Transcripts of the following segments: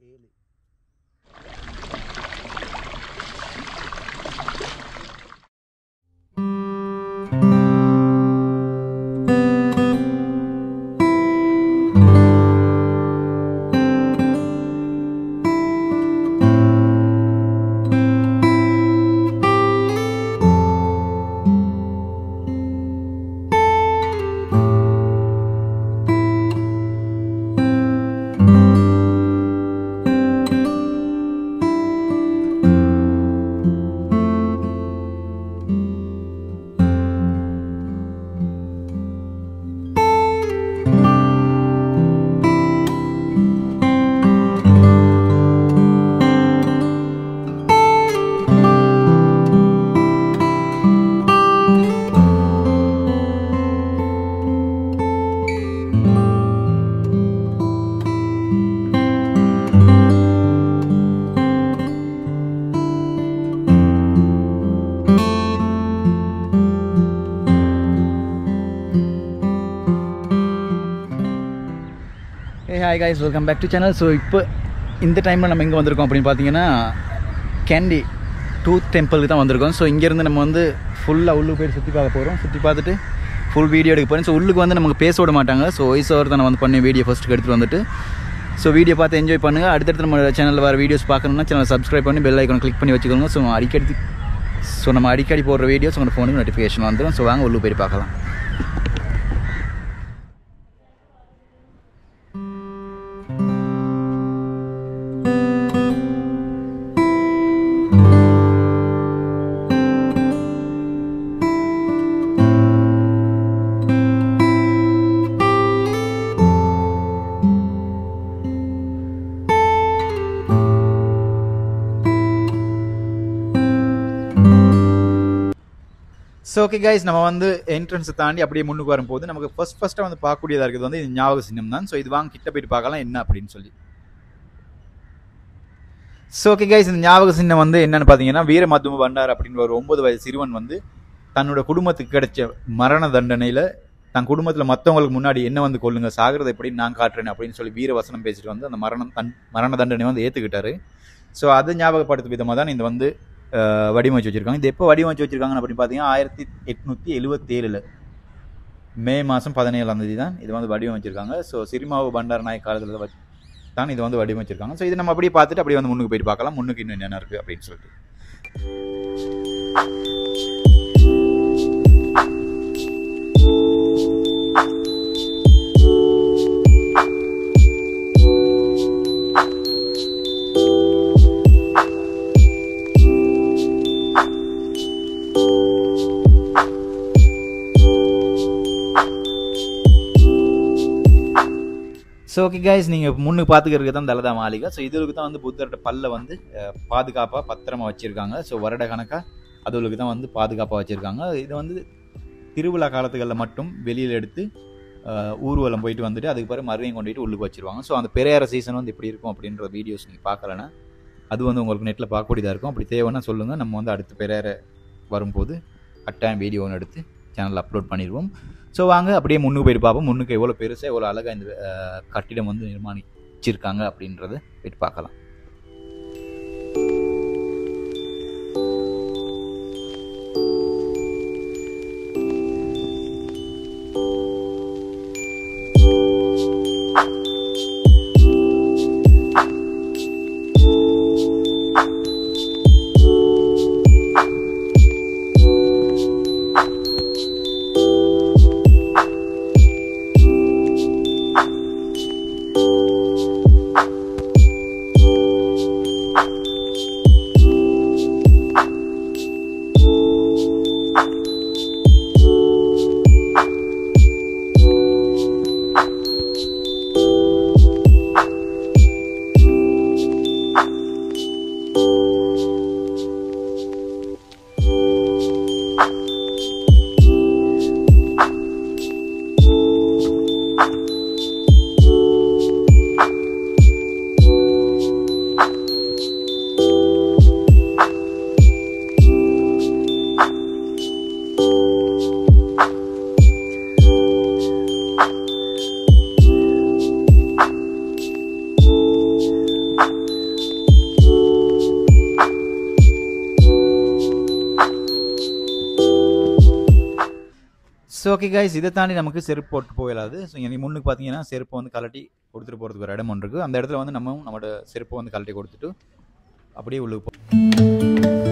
ஏழு ஏ hi guys welcome back to channel so இப்போ இந்த டைமில் நம்ம எங்கே வந்திருக்கோம் அப்படின்னு பார்த்தீங்கன்னா கேண்டி டூத் டெம்பிளுக்கு தான் வந்திருக்கோம் ஸோ இங்கேருந்து நம்ம வந்து ஃபுல்லாக உள்ளுக்கு போய் சுற்றி பார்க்க போகிறோம் சுற்றி பார்த்துட்டு ஃபுல் வீடியோ எடுக்க போகிறோம் ஸோ உள்ளுக்கு வந்து நமக்கு பேச விட மாட்டாங்க ஸோ வாய்ஸ் ஓவர் தான் வந்து பண்ணி வீடியோ ஃபஸ்ட்டுக்கு எடுத்துகிட்டு வந்துட்டு ஸோ வீடியோ பார்த்து என்ஜாய் பண்ணுங்கள் அடுத்தடுத்து நம்ம சேனலில் வர வீடியோஸ் பார்க்கணும்னா சேனல் சப்ஸ்கிரைப் பண்ணி பெல் ஐக்கான் கிளிக் பண்ணி வச்சுக்கோங்க ஸோ அடிக்கடி ஸோ நம்ம அடிக்கடி போடுற வீடியோஸ் உங்கள் ஃபோனுக்கு நோட்டிஃபிகேஷன் வந்துடும் ஸோ வாங்க உள்ளுக்கு போய் பார்க்கலாம் ஸோ ஓகே கைஸ் நம்ம வந்து என்ட்ரன்ஸை தாண்டி அப்படியே முன்னுக்கு வரும்போது நமக்கு ஃபர்ஸ்ட் ஃபஸ்ட்டாக வந்து பார்க்கக்கூடியதாக இருக்குது வந்து இது ஞாபக சின்னம் தான் ஸோ இது வாங்க கிட்ட போயிட்டு பார்க்கலாம் என்ன அப்படின்னு சொல்லி ஸோ ஓகே கைஸ் இந்த ஞாபக சின்னம் வந்து என்னன்னு பார்த்தீங்கன்னா வீரமதும பண்டார் அப்படின்ற ஒரு ஒன்பது வயது சிறுவன் வந்து தன்னோட குடும்பத்துக்கு கிடைச்ச மரண தண்டனையில் தன் குடும்பத்தில் மற்றவங்களுக்கு முன்னாடி என்ன வந்து கொள்ளுங்க சாகிறத எப்படி நான் காட்டுறேன் அப்படின்னு சொல்லி வீர வசனம் பேசிட்டு வந்து அந்த மரணம் தன் மரண தண்டனை வந்து ஏற்றுக்கிட்டாரு ஸோ அதை ஞாபகப்படுத்தும் விதமாக தான் இந்த வந்து அஹ், வடிவமைச்சு வச்சிருக்காங்க இது எப்போ வடிவமைச்சு வச்சிருக்காங்க அப்படின்னு பார்த்தீங்கன்னா ஆயிரத்தி எட்நூற்றி எழுபத்தேழில் மே மாதம் பதினேழாம் தேதி தான் இது வந்து வடிவமைச்சிருக்காங்க ஸோ சிரிமாவு பண்டார நாயக் காலத்தில் வச்சு தான் இது வந்து வடிவமைச்சிருக்காங்க ஸோ இது நம்ம அப்படியே பார்த்துட்டு அப்படியே வந்து முன்னுக்கு போயிட்டு பார்க்கலாம் முன்னுக்கு இன்னும் என்னென்ன இருக்குது அப்படின்னு சொல்லிட்டு ஸோ ஓகே கைஸ் நீங்கள் முன்னுக்கு பார்த்துக்கிறது தான் தலதா மாளிகை ஸோ இதுக்கு தான் வந்து புத்தர்கிட்ட பல்ல வந்து பாதுகாப்பாக பத்திரமா வச்சுருக்காங்க ஸோ வருட கணக்காக அதுகளுக்கு தான் வந்து பாதுகாப்பாக வச்சுருக்காங்க இது வந்து திருவிழா காலத்துகளில் மட்டும் வெளியில் எடுத்து அஹ், ஊர்வலம் போயிட்டு வந்துட்டு அதுக்கு பிறகு மறுபடியும் கொண்டு போயிட்டு உள்ளுக்கு வச்சிருவாங்க ஸோ அந்த பெரியார சீசன் வந்து இப்படி இருக்கும் அப்படின்ற வீடியோஸ் நீங்கள் பார்க்கலன்னா அது வந்து உங்களுக்கு நெட்டில் பார்க்கக்கூடியதாக இருக்கும் அப்படி தேவைன்னா சொல்லுங்கள் நம்ம வந்து அடுத்த பெரியார வரும்போது கட்டாயம் வீடியோ ஒன்று எடுத்து சேனலில் அப்லோட் பண்ணிடுவோம் ஸோ வாங்க அப்படியே முன்னுக்கு போயிட்டு பார்ப்போம் முன்னுக்கு எவ்வளோ பெருசாக எவ்வளோ அழகாக இந்த அஹ், கட்டிடம் வந்து நிர்மாணிச்சிருக்காங்க அப்படின்றத போயிட்டு பார்க்கலாம் ஸோ ஓகே கைஸ் இதை தாண்டி நமக்கு செருப்பு போட்டு போயிடாது ஸோ எனக்கு முன்னுக்கு பார்த்தீங்கன்னா செருப்பை வந்து கலட்டி கொடுத்துட்டு போகிறதுக்கு ஒரு இடம் ஒன்று இருக்குது அந்த இடத்துல வந்து நம்ம நம்மளோட செருப்பை வந்து கலட்டி கொடுத்துட்டு அப்படியே உள்ளுக்கு போ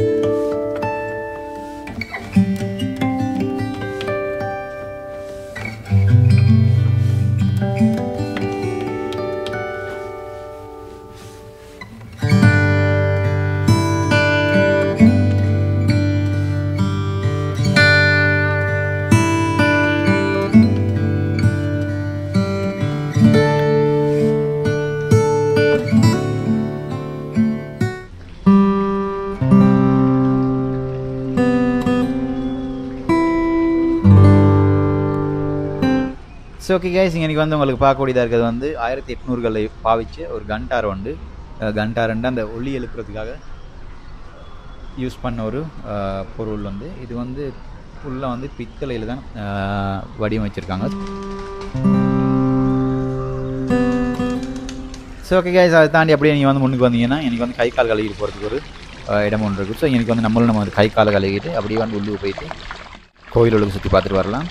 ஸோ ஓகே கைஸ் இன்னைக்கு வந்து உங்களுக்கு பார்க்கக்கூடியதாக இருக்கிறது வந்து ஆயிரத்தி எட்நூறுகளை பாவிச்ச ஒரு கண்டார் உண்டு கண்டார்ண்டு அந்த ஒளி எழுப்புறதுக்காக யூஸ் பண்ண ஒரு அஹ், பொருள் வந்து இது வந்து ஃபுல்லாக வந்து பித்தளையில் தான் அஹ், வடிவமைச்சிருக்காங்க ஸோ ஓகே கைஸ் அதை தாண்டி அப்படியே நீங்கள் வந்து முன்னுக்கு வந்தீங்கன்னா எனக்கு வந்து கை கால் கழுவிட்டு போகிறதுக்கு ஒரு அஹ், இடம் ஒன்று இருக்குது ஸோ எனக்கு வந்து நம்மளும் நம்ம வந்து கை காலை கழுவிட்டு அப்படியே வந்து உள்ளுக்கு போயிட்டு கோயில் உள்ளுக்கு சுற்றி பார்த்துட்டு வரலாம்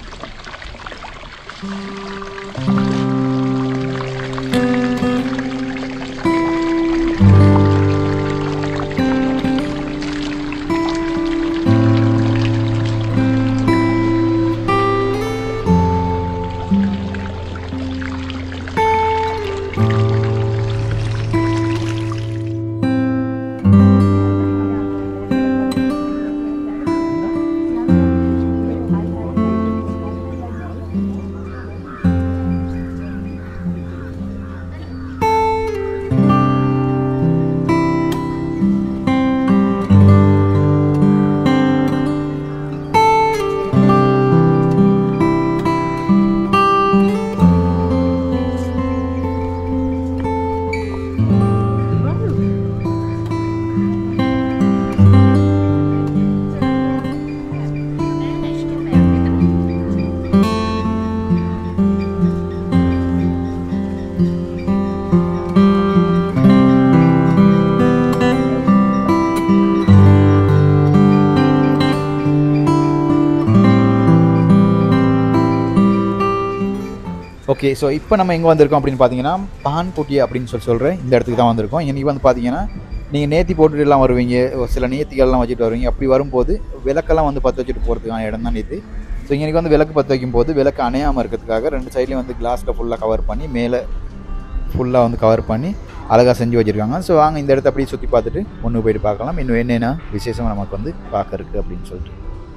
ஓகே ஸோ இப்போ நம்ம எங்கே வந்திருக்கோம் அப்படின்னு பார்த்தீங்கன்னா பான்பொட்டி அப்படின்னு சொல்லி சொல்கிறேன் இந்த இடத்துக்கு தான் வந்திருக்கோம் இன்னைக்கு வந்து பார்த்தீங்கன்னா நீங்கள் நேத்தி போட்டுட்டு எல்லாம் வருவீங்க ஒரு சில நேத்திகள்லாம் வச்சுட்டு வருவீங்க அப்படி வரும்போது விளக்கெல்லாம் வந்து பற்ற வச்சுட்டு போகிறதுக்கான இடம் தான் இது ஸோ இன்னைக்கு வந்து விளக்கு பற்ற வைக்கும் போது விளக்கு அணையாமல் இருக்கிறதுக்காக ரெண்டு சைட்லேயும் வந்து கிளாஸில் ஃபுல்லாக கவர் பண்ணி மேலே ஃபுல்லாக வந்து கவர் பண்ணி அழகாக செஞ்சு வச்சுருக்காங்க ஸோ வாங்க இந்த இடத்த அப்படியே சுற்றி பார்த்துட்டு ஒன்று போயிட்டு பார்க்கலாம் இன்னும் என்னென்ன விசேஷமாக நமக்கு வந்து பார்க்க இருக்குது அப்படின்னு சொல்லிட்டு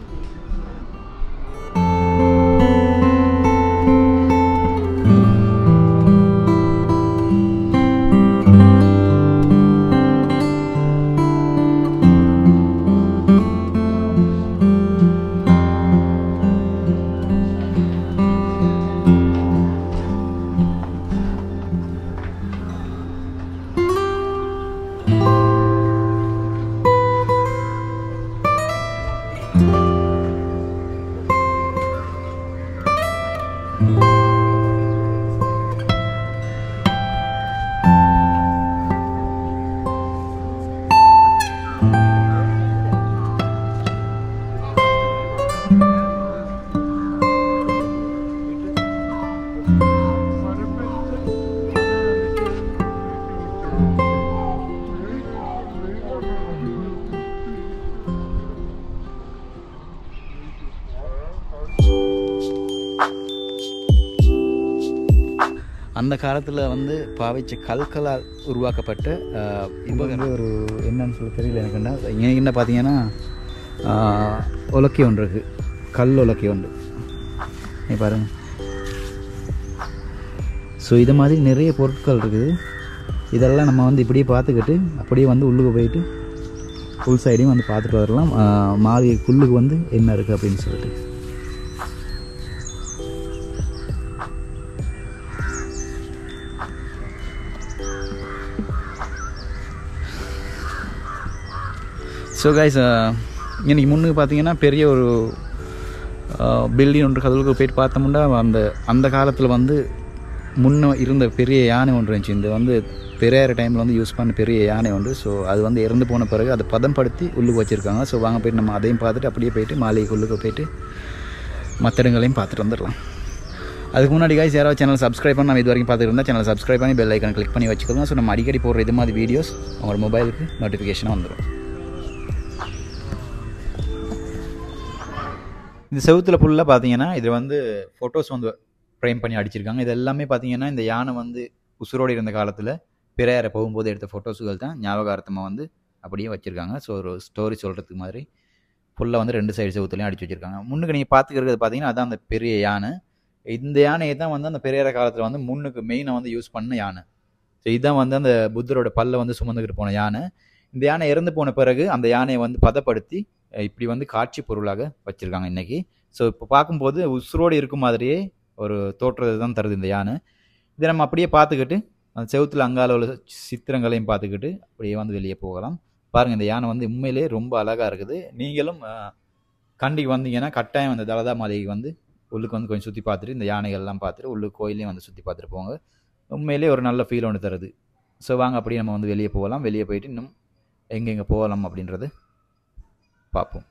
அந்த காலத்தில் வந்து பாவிச்ச கல்களால் உருவாக்கப்பட்ட ஆஹ், இது வந்து ஒரு என்னன்னு சொல்ல தெரியல எனக்குன்னா இங்கே என்ன பார்த்தீங்கன்னா ஆஹ், உலக்கை ஒன்று இருக்குது கல் உலக்கை ஒன்று நீ பாருங்க ஸோ இது மாதிரி நிறைய பொருட்கள் இருக்குது இதெல்லாம் நம்ம வந்து இப்படியே பார்த்துக்கிட்டு அப்படியே வந்து உள்ளுக்கு போயிட்டு ஃபுல் சைடையும் வந்து பார்த்துட்டு வரலாம் ஆஹ், மாளிகைக்குள்ளுக்கு வந்து என்ன இருக்குது அப்படின்னு சொல்லிட்டு ஸோ கைஸ் இன்னைக்கு முன்னுக்கு பார்த்தீங்கன்னா பெரிய ஒரு பில்டிங் ஒன்று கதவுக்கு போயிட்டு பார்த்தோம்னா அந்த அந்த காலத்தில் வந்து முன்ன இருந்த பெரிய யானை ஒன்று இருந்துச்சு இந்த வந்து பெரியார் டைமில் வந்து யூஸ் பண்ண பெரிய யானை ஒன்று ஸோ அது வந்து இறந்து போன பிறகு அதை பதப்படுத்தி உள்ளுக்கு வச்சுருக்காங்க ஸோ வாங்க போயிட்டு நம்ம அதையும் பார்த்துட்டு அப்படியே போயிட்டு மாளிகைக்கு உள்ளுக்கு போயிட்டு மற்ற இடங்களையும் பார்த்துட்டு வந்துடலாம் அதுக்கு முன்னாடி guys யாராவது சேனல் சப்ஸ்கிரைப் பண்ணி நம்ம இது வரைக்கும் பார்த்துட்டு இருந்தால் சேனல் சப்ஸ்கிரைப் பண்ணி பெல் ஐக்கன் கிளிக் பண்ணி வச்சுக்கோங்க ஸோ நம்ம அடிக்கடி போடுற இது மாதிரி வீடியோஸ் உங்களோட மொபைலுக்கு நோட்டிஃபிகேஷனாக வந்துடும் இந்த செவுத்துல ஃபுல்லாக பார்த்தீங்கன்னா இது வந்து ஃபோட்டோஸ் வந்து ஃப்ரேம் பண்ணி அடிச்சிருக்காங்க இது எல்லாமே பார்த்தீங்கன்னா இந்த யானை வந்து உசுரோடு இருந்த காலத்தில் பிறையாரை போகும்போது எடுத்த ஃபோட்டோஸுகள் தான் ஞாபகார்த்தமாக வந்து அப்படியே வச்சுருக்காங்க ஸோ ஒரு ஸ்டோரி சொல்கிறதுக்கு மாதிரி ஃபுல்லாக வந்து ரெண்டு சைடு செவுத்துலையும் அடிச்சு வச்சுருக்காங்க முன்னுக்கு நீங்கள் பார்த்துக்கிறது பார்த்தீங்கன்னா அதான் அந்த பெரிய யானை இந்த யானையை தான் வந்து அந்த பெரியார காலத்தில் வந்து முன்னுக்கு மெயினாக வந்து யூஸ் பண்ண யானை ஸோ இதுதான் வந்து அந்த புத்தரோட பல்ல வந்து சுமந்துக்கிட்டு போன யானை இந்த யானை இறந்து போன பிறகு அந்த யானையை வந்து பதப்படுத்தி அஹ் இப்படி வந்து காட்சி பொருளாக வச்சுருக்காங்க இன்னைக்கு ஸோ இப்போ பார்க்கும்போது உசுரோடு இருக்கும் மாதிரியே ஒரு தோற்றத்தை தான் தருது இந்த யானை இதை நம்ம அப்படியே பார்த்துக்கிட்டு அந்த செவுத்துல அங்கால உள்ள சித்திரங்களையும் பார்த்துக்கிட்டு அப்படியே வந்து வெளியே போகலாம் பாருங்கள் இந்த யானை வந்து உண்மையிலே ரொம்ப அழகாக இருக்குது நீங்களும் அஹ், கண்டிக்கு வந்தீங்கன்னா கட்டாயம் அந்த தலதா மாளிகைக்கு வந்து உள்ளுக்கு வந்து கொஞ்சம் சுற்றி பார்த்துட்டு இந்த யானைகள்லாம் பார்த்துட்டு உள்ளுக்கு கோயிலையும் வந்து சுற்றி பார்த்துட்டு போங்க உண்மையிலே ஒரு நல்ல ஃபீல் ஒன்று தருது ஸோ வாங்க அப்படியே நம்ம வந்து வெளியே போகலாம் வெளியே போயிட்டு இன்னும் எங்கெங்கே போகலாம் அப்படின்றது பார்ப்போம்